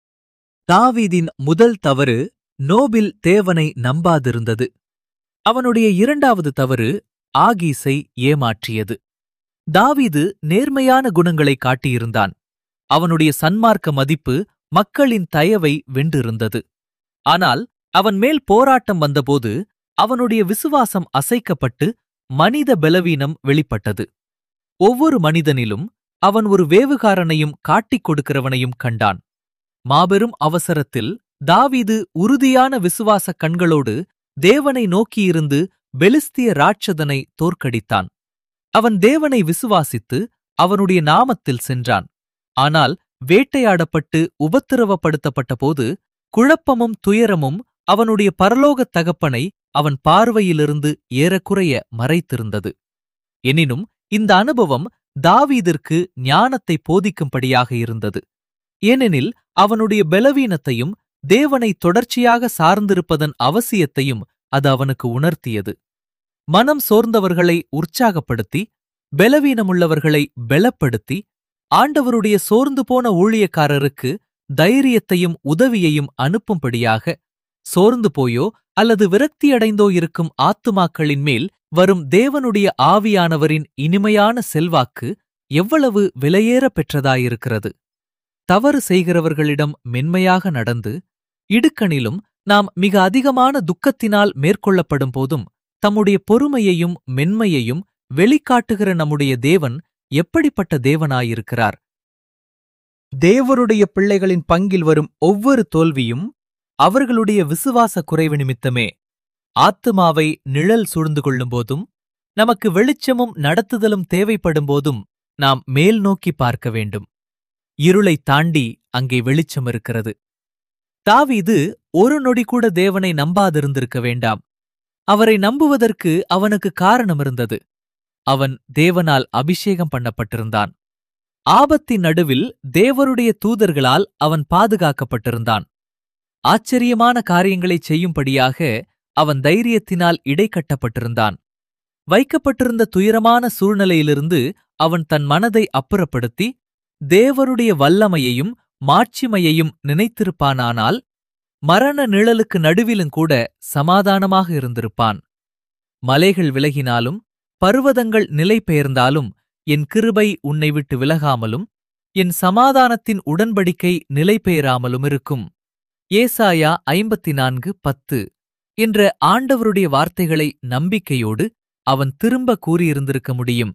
தாவீதின் முதல் தவறு நோபில் தேவனை நம்பாதிருந்தது அவனுடைய இரண்டாவது தவறு ஆகீஸை ஏமாற்றியது தாவீது நேர்மையான குணங்களை காட்டியிருந்தான் அவனுடைய சன்மார்க்க மதிப்பு மக்களின் தயவை வென்றிருந்தது ஆனால் அவன் மேல் போராட்டம் வந்தபோது அவனுடைய விசுவாசம் அசைக்கப்பட்டு மனித பலவீனம் வெளிப்பட்டது ஒவ்வொரு மனிதனிலும் அவன் ஒரு வேவுகாரனையும் காட்டிக் கொடுக்கிறவனையும் கண்டான் மாபெரும் அவசரத்தில் தாவீது உறுதியான விசுவாச கண்களோடு தேவனை நோக்கியிருந்து பெலிஸ்திய ராட்சதனை தோற்கடித்தான் அவன் தேவனை விசுவாசித்து அவனுடைய நாமத்தில் சென்றான் ஆனால் வேட்டையாடப்பட்டு உபத்திரவப்படுத்தப்பட்டபோது குழப்பமும் துயரமும் அவனுடைய பரலோகத் தகப்பனை அவன் பார்வையிலிருந்து ஏறக்குறைய மறைத்திருந்தது எனினும் இந்த அனுபவம் தாவீதிற்கு ஞானத்தை போதிக்கும்படியாக இருந்தது ஏனெனில் அவனுடைய பலவீனத்தையும் தேவனை தொடர்ச்சியாக சார்ந்திருப்பதன் அவசியத்தையும் அது அவனுக்கு உணர்த்தியது மனம் சோர்ந்தவர்களை உற்சாகப்படுத்தி பலவீனமுள்ளவர்களை பெலப்படுத்தி ஆண்டவருடைய சோர்ந்து போன ஊழியக்காரருக்கு தைரியத்தையும் உதவியையும் அனுப்பும்படியாக சோர்ந்து போயோ அல்லது விரக்தியடைந்தோ இருக்கும் ஆத்துமாக்களின் மேல் வரும் தேவனுடைய ஆவியானவரின் இனிமையான செல்வாக்கு எவ்வளவு விலையேற பெற்றதாயிருக்கிறது தவறு செய்கிறவர்களிடம் மென்மையாக நடந்து இடுக்கணிலும் நாம் மிக அதிகமான துக்கத்தினால் மேற்கொள்ளப்படும் போதும் தம்முடைய பொறுமையையும் மென்மையையும் வெளிக்காட்டுகிற நம்முடைய தேவன் எப்படிப்பட்ட தேவனாயிருக்கிறார் தேவருடைய பிள்ளைகளின் பங்கில் வரும் ஒவ்வொரு தோல்வியும் அவர்களுடைய விசுவாச குறைவு நிமித்தமே ஆத்துமாவை நிழல் சூழ்ந்து கொள்ளும்போதும் நமக்கு வெளிச்சமும் நடத்துதலும் தேவைப்படும் போதும் நாம் மேல் நோக்கி பார்க்க வேண்டும் இருளை தாண்டி அங்கே வெளிச்சம் இருக்கிறது தாவீது ஒரு நொடி கூட தேவனை நம்பாதிருந்திருக்க வேண்டாம் அவரை நம்புவதற்கு அவனுக்கு காரணம் இருந்தது அவன் தேவனால் அபிஷேகம் பண்ணப்பட்டிருந்தான் ஆபத்தின் நடுவில் தேவருடைய தூதர்களால் அவன் பாதுகாக்கப்பட்டிருந்தான் ஆச்சரியமான காரியங்களைச் செய்யும்படியாக அவன் தைரியத்தினால் இடைக்கட்டப்பட்டிருந்தான் வைக்கப்பட்டிருந்த துயரமான சூழ்நிலையிலிருந்து அவன் தன் மனதை அப்புறப்படுத்தி தேவருடைய வல்லமையையும் மாட்சிமையையும் நினைத்திருப்பானானால் மரண நிழலுக்கு நடுவிலும் கூட சமாதானமாக இருந்திருப்பான் மலைகள் விலகினாலும் பர்வதங்கள் நிலை பெயர்ந்தாலும் என் கிருபை உன்னை விட்டு விலகாமலும் என் சமாதானத்தின் உடன்படிக்கை நிலை பெயராமலும் இருக்கும் ஏசாயா ஐம்பத்தி நான்கு பத்து என்ற ஆண்டவருடைய வார்த்தைகளை நம்பிக்கையோடு அவன் திரும்ப கூறியிருந்திருக்க முடியும்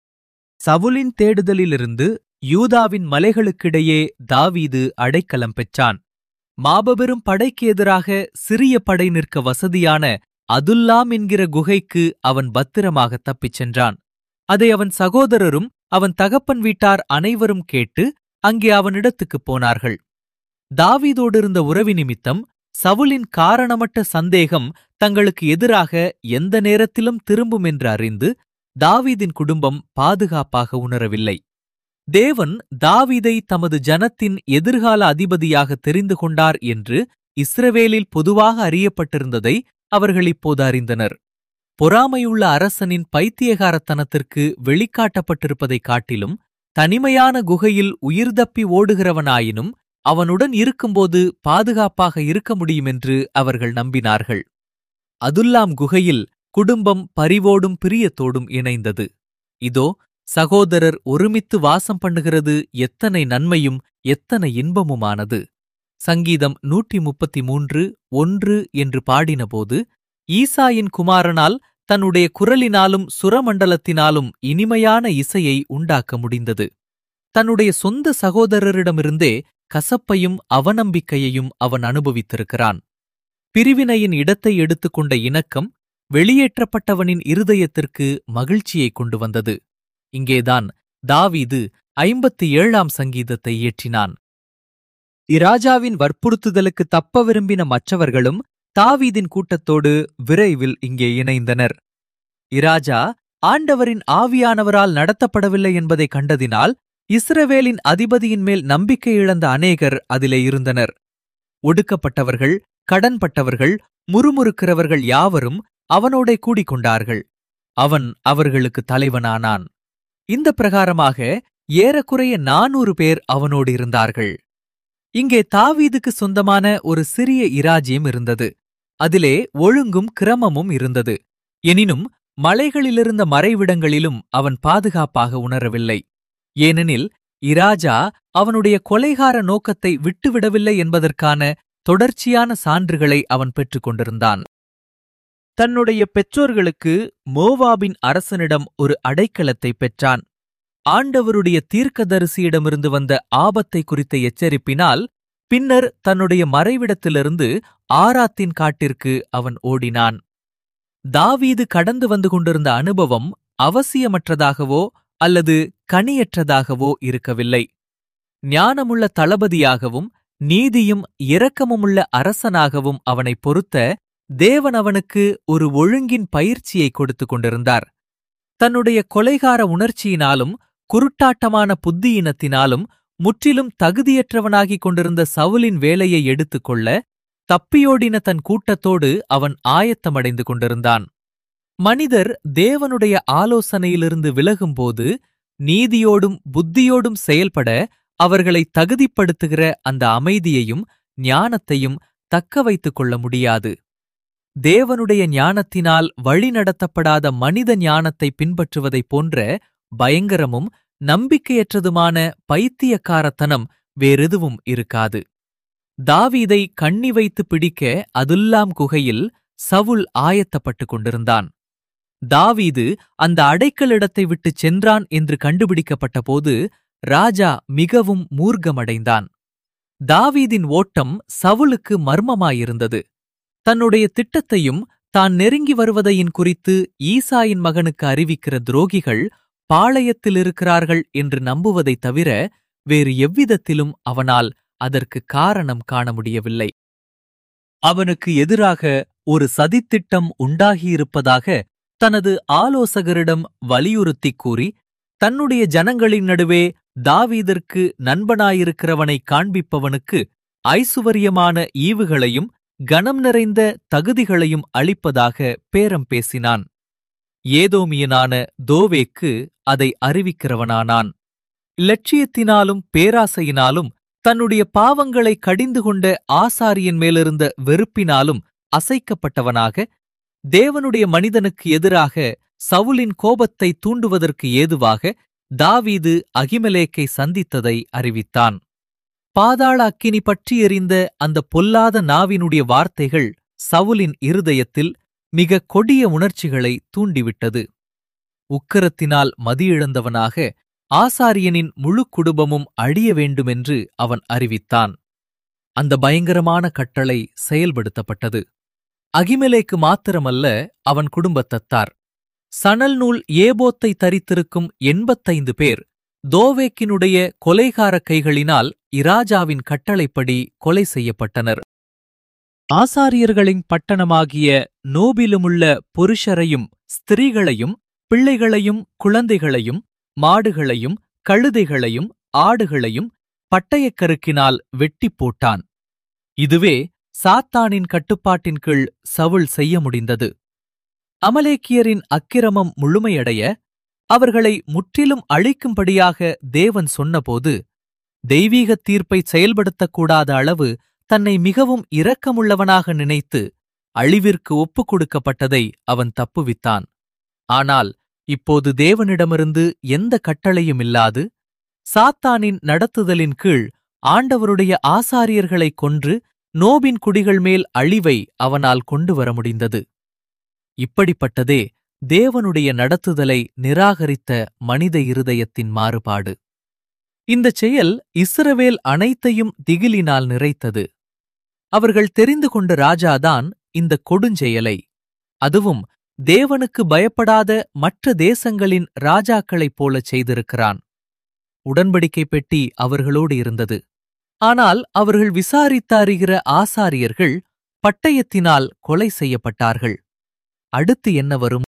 சவுலின் தேடுதலிலிருந்து யூதாவின் மலைகளுக்கிடையே தாவீது அடைக்கலம் பெற்றான் மாபெரும் படைக்கு எதிராக சிறிய படை நிற்க வசதியான அதுல்லாம் என்கிற குகைக்கு அவன் பத்திரமாக தப்பிச் சென்றான் அதை அவன் சகோதரரும் அவன் தகப்பன் வீட்டார் அனைவரும் கேட்டு அங்கே அவனிடத்துக்குப் போனார்கள் தாவீதோடு இருந்த உறவி நிமித்தம் சவுலின் காரணமற்ற சந்தேகம் தங்களுக்கு எதிராக எந்த நேரத்திலும் திரும்பும் என்று அறிந்து தாவீதின் குடும்பம் பாதுகாப்பாக உணரவில்லை தேவன் தாவீதை தமது ஜனத்தின் எதிர்கால அதிபதியாக தெரிந்து கொண்டார் என்று இஸ்ரவேலில் பொதுவாக அறியப்பட்டிருந்ததை அவர்கள் இப்போது அறிந்தனர் பொறாமையுள்ள அரசனின் பைத்தியகாரத்தனத்திற்கு வெளிக்காட்டப்பட்டிருப்பதைக் காட்டிலும் தனிமையான குகையில் உயிர்தப்பி ஓடுகிறவனாயினும் அவனுடன் இருக்கும்போது பாதுகாப்பாக இருக்க முடியுமென்று அவர்கள் நம்பினார்கள் அதுல்லாம் குகையில் குடும்பம் பரிவோடும் பிரியத்தோடும் இணைந்தது இதோ சகோதரர் ஒருமித்து வாசம் பண்ணுகிறது எத்தனை நன்மையும் எத்தனை இன்பமுமானது சங்கீதம் நூற்றி முப்பத்தி மூன்று ஒன்று என்று பாடினபோது ஈசாயின் குமாரனால் தன்னுடைய குரலினாலும் சுரமண்டலத்தினாலும் இனிமையான இசையை உண்டாக்க முடிந்தது தன்னுடைய சொந்த சகோதரரிடமிருந்தே கசப்பையும் அவநம்பிக்கையையும் அவன் அனுபவித்திருக்கிறான் பிரிவினையின் இடத்தை எடுத்துக்கொண்ட இணக்கம் வெளியேற்றப்பட்டவனின் இருதயத்திற்கு மகிழ்ச்சியைக் கொண்டு வந்தது இங்கேதான் தாவீது ஐம்பத்தி ஏழாம் சங்கீதத்தை இயற்றினான் இராஜாவின் வற்புறுத்துதலுக்கு தப்ப விரும்பின மற்றவர்களும் தாவீதின் கூட்டத்தோடு விரைவில் இங்கே இணைந்தனர் இராஜா ஆண்டவரின் ஆவியானவரால் நடத்தப்படவில்லை என்பதை கண்டதினால் இஸ்ரவேலின் அதிபதியின் மேல் நம்பிக்கை இழந்த அநேகர் அதிலே இருந்தனர் ஒடுக்கப்பட்டவர்கள் கடன்பட்டவர்கள் முறுமுறுக்கிறவர்கள் யாவரும் அவனோடே கூடிக் கொண்டார்கள் அவன் அவர்களுக்கு தலைவனானான் இந்த பிரகாரமாக ஏறக்குறைய நானூறு பேர் அவனோடு இருந்தார்கள் இங்கே தாவீதுக்கு சொந்தமான ஒரு சிறிய இராஜ்யம் இருந்தது அதிலே ஒழுங்கும் கிரமமும் இருந்தது எனினும் மலைகளிலிருந்த மறைவிடங்களிலும் அவன் பாதுகாப்பாக உணரவில்லை ஏனெனில் இராஜா அவனுடைய கொலைகார நோக்கத்தை விட்டுவிடவில்லை என்பதற்கான தொடர்ச்சியான சான்றுகளை அவன் பெற்றுக் கொண்டிருந்தான் தன்னுடைய பெற்றோர்களுக்கு மோவாபின் அரசனிடம் ஒரு அடைக்கலத்தை பெற்றான் ஆண்டவருடைய தீர்க்கதரிசியிடமிருந்து வந்த ஆபத்தை குறித்த எச்சரிப்பினால் பின்னர் தன்னுடைய மறைவிடத்திலிருந்து ஆராத்தின் காட்டிற்கு அவன் ஓடினான் தாவீது கடந்து வந்து கொண்டிருந்த அனுபவம் அவசியமற்றதாகவோ அல்லது கனியற்றதாகவோ இருக்கவில்லை ஞானமுள்ள தளபதியாகவும் நீதியும் இரக்கமுமுள்ள அரசனாகவும் அவனை பொறுத்த தேவன் அவனுக்கு ஒரு ஒழுங்கின் பயிற்சியை கொடுத்துக் கொண்டிருந்தார் தன்னுடைய கொலைகார உணர்ச்சியினாலும் குருட்டாட்டமான புத்தியினத்தினாலும் முற்றிலும் தகுதியற்றவனாகிக் கொண்டிருந்த சவுலின் வேலையை எடுத்துக்கொள்ள தப்பியோடின தன் கூட்டத்தோடு அவன் ஆயத்தமடைந்து கொண்டிருந்தான் மனிதர் தேவனுடைய ஆலோசனையிலிருந்து விலகும்போது நீதியோடும் புத்தியோடும் செயல்பட அவர்களை தகுதிப்படுத்துகிற அந்த அமைதியையும் ஞானத்தையும் தக்க வைத்துக் கொள்ள முடியாது தேவனுடைய ஞானத்தினால் வழிநடத்தப்படாத மனித ஞானத்தை பின்பற்றுவதைப் போன்ற பயங்கரமும் நம்பிக்கையற்றதுமான பைத்தியக்காரத்தனம் வேறெதுவும் இருக்காது தாவீதை கண்ணி வைத்து பிடிக்க அதுல்லாம் குகையில் சவுல் ஆயத்தப்பட்டுக் கொண்டிருந்தான் தாவீது அந்த அடைக்கலிடத்தை விட்டுச் சென்றான் என்று கண்டுபிடிக்கப்பட்டபோது ராஜா மிகவும் மூர்க்கமடைந்தான் தாவீதின் ஓட்டம் சவுலுக்கு மர்மமாயிருந்தது தன்னுடைய திட்டத்தையும் தான் நெருங்கி வருவதையின் குறித்து ஈசாயின் மகனுக்கு அறிவிக்கிற துரோகிகள் பாளையத்தில் இருக்கிறார்கள் என்று நம்புவதைத் தவிர வேறு எவ்விதத்திலும் அவனால் அதற்கு காரணம் காண முடியவில்லை அவனுக்கு எதிராக ஒரு சதித்திட்டம் உண்டாகியிருப்பதாக தனது ஆலோசகரிடம் வலியுறுத்திக் கூறி தன்னுடைய ஜனங்களின் நடுவே தாவீதற்கு நண்பனாயிருக்கிறவனை காண்பிப்பவனுக்கு ஐசுவரியமான ஈவுகளையும் கனம் நிறைந்த தகுதிகளையும் அளிப்பதாக பேரம் பேசினான் ஏதோமியனான தோவேக்கு அதை அறிவிக்கிறவனானான் லட்சியத்தினாலும் பேராசையினாலும் தன்னுடைய பாவங்களை கடிந்து கொண்ட ஆசாரியன் மேலிருந்த வெறுப்பினாலும் அசைக்கப்பட்டவனாக தேவனுடைய மனிதனுக்கு எதிராக சவுலின் கோபத்தை தூண்டுவதற்கு ஏதுவாக தாவீது அகிமலேக்கை சந்தித்ததை அறிவித்தான் பாதாள அக்கினி பற்றி எறிந்த அந்த பொல்லாத நாவினுடைய வார்த்தைகள் சவுலின் இருதயத்தில் மிக கொடிய உணர்ச்சிகளை தூண்டிவிட்டது உக்கரத்தினால் மதியிழந்தவனாக ஆசாரியனின் முழு குடும்பமும் அழிய வேண்டுமென்று அவன் அறிவித்தான் அந்த பயங்கரமான கட்டளை செயல்படுத்தப்பட்டது அகிமெலேக்கு மாத்திரமல்ல அவன் குடும்பத்தத்தார் சணல் நூல் ஏபோத்தை தரித்திருக்கும் எண்பத்தைந்து பேர் தோவேக்கினுடைய கொலைகார கைகளினால் இராஜாவின் கட்டளைப்படி கொலை செய்யப்பட்டனர் ஆசாரியர்களின் பட்டணமாகிய நோபிலுமுள்ள புருஷரையும் ஸ்திரீகளையும் பிள்ளைகளையும் குழந்தைகளையும் மாடுகளையும் கழுதைகளையும் ஆடுகளையும் பட்டயக்கருக்கினால் வெட்டிப் போட்டான் இதுவே சாத்தானின் கட்டுப்பாட்டின் கீழ் சவுல் செய்ய முடிந்தது அமலேக்கியரின் அக்கிரமம் முழுமையடைய அவர்களை முற்றிலும் அழிக்கும்படியாக தேவன் சொன்னபோது தெய்வீக தீர்ப்பை செயல்படுத்தக்கூடாத அளவு தன்னை மிகவும் இரக்கமுள்ளவனாக நினைத்து அழிவிற்கு ஒப்புக் கொடுக்கப்பட்டதை அவன் தப்புவித்தான் ஆனால் இப்போது தேவனிடமிருந்து எந்த கட்டளையும் இல்லாது சாத்தானின் நடத்துதலின் கீழ் ஆண்டவருடைய ஆசாரியர்களைக் கொன்று நோபின் குடிகள் மேல் அழிவை அவனால் கொண்டு வர முடிந்தது இப்படிப்பட்டதே தேவனுடைய நடத்துதலை நிராகரித்த மனித இருதயத்தின் மாறுபாடு இந்தச் செயல் இஸ்ரவேல் அனைத்தையும் திகிலினால் நிறைத்தது அவர்கள் தெரிந்து கொண்ட ராஜாதான் இந்த கொடுஞ்செயலை அதுவும் தேவனுக்கு பயப்படாத மற்ற தேசங்களின் ராஜாக்களைப் போலச் செய்திருக்கிறான் உடன்படிக்கை பெட்டி அவர்களோடு இருந்தது ஆனால் அவர்கள் விசாரித்து அறிகிற ஆசாரியர்கள் பட்டயத்தினால் கொலை செய்யப்பட்டார்கள் அடுத்து என்ன வரும்